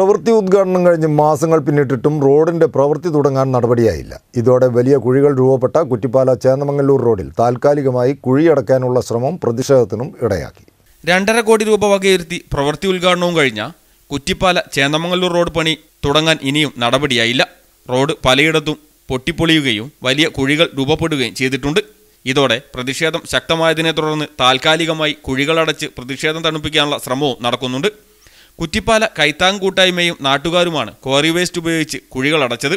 പ്രവൃത്തി ഉദ്ഘാടനം കഴിഞ്ഞ് മാസങ്ങൾ പിന്നിട്ടിട്ടും റോഡിന്റെ പ്രവൃത്തി തുടങ്ങാൻ നടപടിയായില്ല ഇതോടെ വലിയ കുഴികൾ രൂപപ്പെട്ട കുറ്റിപ്പാല ചേന്നമംഗല്ലൂർ റോഡിൽ താൽക്കാലികമായി കുഴിയടക്കാനുള്ള ശ്രമം പ്രതിഷേധത്തിനും ഇടയാക്കി രണ്ടര കോടി രൂപ വകയിരുത്തി പ്രവൃത്തി ഉദ്ഘാടനവും കഴിഞ്ഞ കുറ്റിപ്പാല ചേന്നമംഗല്ലൂർ റോഡ് പണി തുടങ്ങാൻ ഇനിയും നടപടിയായില്ല റോഡ് പലയിടത്തും പൊട്ടിപ്പൊളിയുകയും വലിയ കുഴികൾ രൂപപ്പെടുകയും ചെയ്തിട്ടുണ്ട് ഇതോടെ പ്രതിഷേധം ശക്തമായതിനെ തുടർന്ന് താൽക്കാലികമായി കുഴികളടച്ച് പ്രതിഷേധം തണുപ്പിക്കാനുള്ള ശ്രമവും നടക്കുന്നുണ്ട് കുറ്റിപ്പാല കൈത്താങ് കൂട്ടായ്മയും നാട്ടുകാരുമാണ് ക്വാറി വേസ്റ്റ് ഉപയോഗിച്ച് കുഴികളടച്ചത്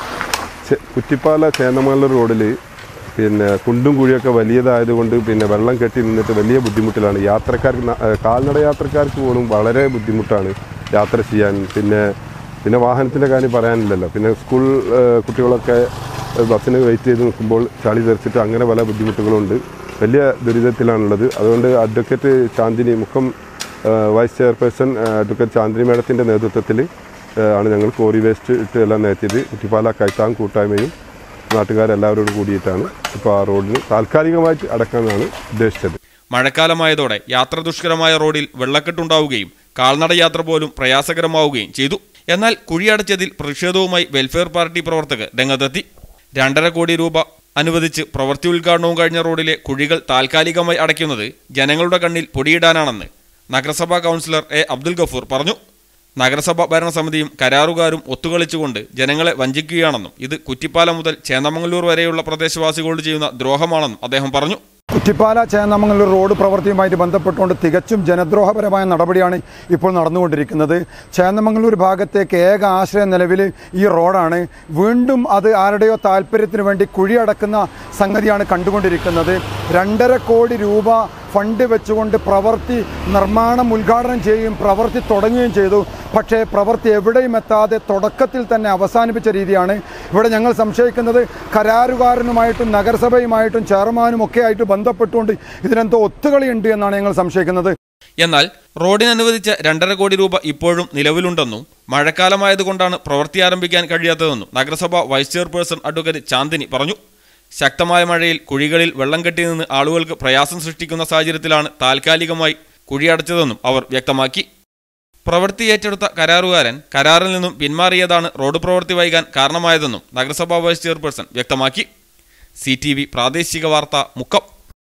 ചെ- കുറ്റിപ്പാല ചേന്നമംഗലൂർ റോഡിൽ പിന്നെ കുണ്ടും കുഴിയൊക്കെ വലിയതായതുകൊണ്ട് പിന്നെ വെള്ളം കെട്ടി നിന്നിട്ട് വലിയ ബുദ്ധിമുട്ടിലാണ് യാത്രക്കാർക്ക് ന- ഏഹ് കാൽനട യാത്രക്കാർക്ക് പോലും വളരെ ബുദ്ധിമുട്ടാണ് യാത്ര ചെയ്യാൻ പിന്നെ പിന്നെ വാഹനത്തിൻ്റെ കാര്യം പറയാനില്ലല്ലോ പിന്നെ സ്കൂൾ ഏഹ് കുട്ടികളൊക്കെ ഏഹ് ബസ്സിന് വെയിറ്റ് ചെയ്ത് നിൽക്കുമ്പോൾ ചളി തെറിച്ചിട്ട് അങ്ങനെ പല ബുദ്ധിമുട്ടുകളുണ്ട് വലിയ ദുരിതത്തിലാണുള്ളത് അതുകൊണ്ട് അഡ്വക്കേറ്റ് ചാന്ദിനി മുഖം ഏഹ് വൈസ് ചെയർപേഴ്സൺ ഏഹ് അഡ്വക്കേറ്റ് ചാന്ദിനി മേഡത്തിൻ്റെ നേതൃത്വത്തിൽ ഏഹ് ആണ് ഞങ്ങൾ കോറി വേസ്റ്റ് ഇട്ട് എല്ലാം നേറ്റിയത് കുറ്റിപ്പാല കൈത്താങ് കൂട്ടായ്മയും നാട്ടുകാരെല്ലാവരോടും കൂടിയിട്ടാണ് ഇപ്പോൾ ആ റോഡിന് താൽക്കാലികമായിട്ട് അടക്കാനാണ് ഉദ്ദേശിച്ചത് മഴക്കാലമായതോടെ യാത്ര ദുഷ്കരമായ റോഡിൽ വെള്ളക്കെട്ടുണ്ടാവുകയും കാൽനട യാത്ര പോലും പ്രയാസകരമാവുകയും ചെയ്തു എന്നാൽ കുഴിയടച്ചതിൽ പ്രതിഷേധവുമായി വെൽഫെയർ പാർട്ടി പ്രവർത്തകർ രംഗത്തെത്തി രണ്ടര കോടി രൂപ അനുവദിച്ച് പ്രവൃത്തി ഉദ്ഘാടനവും കഴിഞ്ഞ റോഡിലെ കുഴികൾ താൽക്കാലികമായി അടയ്ക്കുന്നത് ജനങ്ങളുടെ കണ്ണിൽ പൊടിയിടാനാണെന്ന് നഗരസഭാ കൗൺസിലർ എ അബ്ദുൽ ഗഫൂർ പറഞ്ഞു നഗരസഭ ഭരണസമിതിയും കരാറുകാരും ഒത്തുകളിച്ചുകൊണ്ട് ജനങ്ങളെ വഞ്ചിക്കുകയാണെന്നും ഇത് കുറ്റിപ്പാലം മുതൽ ചേന്നമംഗലൂർ വരെയുള്ള പ്രദേശവാസികളോട് ചെയ്യുന്ന ദ്രോഹമാണെന്നും അദ്ദേഹം പറഞ്ഞു കുറ്റിപ്പാല ചേന്നമംഗലൂർ റോഡ് പ്രവൃത്തിയുമായിട്ട് ബന്ധപ്പെട്ടുകൊണ്ട് തികച്ചും ജനദ്രോഹപരമായ നടപടിയാണ് ഇപ്പോൾ നടന്നുകൊണ്ടിരിക്കുന്നത് ചേന്നമംഗലൂർ ഭാഗത്തേക്ക് ഏക ആശ്രയം നിലവിൽ ഈ റോഡാണ് വീണ്ടും അത് ആരുടെയോ താല്പര്യത്തിന് വേണ്ടി കുഴിയടക്കുന്ന സംഗതിയാണ് കണ്ടുകൊണ്ടിരിക്കുന്നത് രണ്ടര കോടി രൂപ ഫണ്ട് വെച്ചുകൊണ്ട് പ്രവൃത്തി നിർമ്മാണം ഉദ്ഘാടനം ചെയ്യുകയും പ്രവൃത്തി തുടങ്ങുകയും ചെയ്തു പക്ഷേ പ്രവൃത്തി എവിടെയും എത്താതെ തുടക്കത്തിൽ തന്നെ അവസാനിപ്പിച്ച രീതിയാണ് ഇവിടെ ഞങ്ങൾ സംശയിക്കുന്നത് കരാറുകാരനുമായിട്ടും നഗരസഭയുമായിട്ടും ചെയർമാനും ഒക്കെ ആയിട്ട് ബന്ധപ്പെട്ടുകൊണ്ട് ഇതിനെന്തോ ഒത്തുകളിയുണ്ട് എന്നാണ് ഞങ്ങൾ സംശയിക്കുന്നത് എന്നാൽ റോഡിന് അനുവദിച്ച രണ്ടര കോടി രൂപ ഇപ്പോഴും നിലവിലുണ്ടെന്നും മഴക്കാലമായതുകൊണ്ടാണ് പ്രവൃത്തി ആരംഭിക്കാൻ കഴിയാത്തതെന്നും നഗരസഭ വൈസ് ചെയർപേഴ്സൺ അഡ്വക്കേറ്റ് ചാന്ദിനി പറഞ്ഞു ശക്തമായ മഴയിൽ കുഴികളിൽ വെള്ളം കെട്ടി നിന്ന് ആളുകൾക്ക് പ്രയാസം സൃഷ്ടിക്കുന്ന സാഹചര്യത്തിലാണ് താൽക്കാലികമായി കുഴിയടച്ചതെന്നും അവർ വ്യക്തമാക്കി പ്രവൃത്തി ഏറ്റെടുത്ത കരാറുകാരൻ കരാറിൽ നിന്നും പിന്മാറിയതാണ് റോഡ് പ്രവൃത്തി വൈകാൻ കാരണമായതെന്നും നഗരസഭാ വൈസ് ചെയർപേഴ്സൺ വ്യക്തമാക്കി സി പ്രാദേശിക വാർത്ത മുക്കം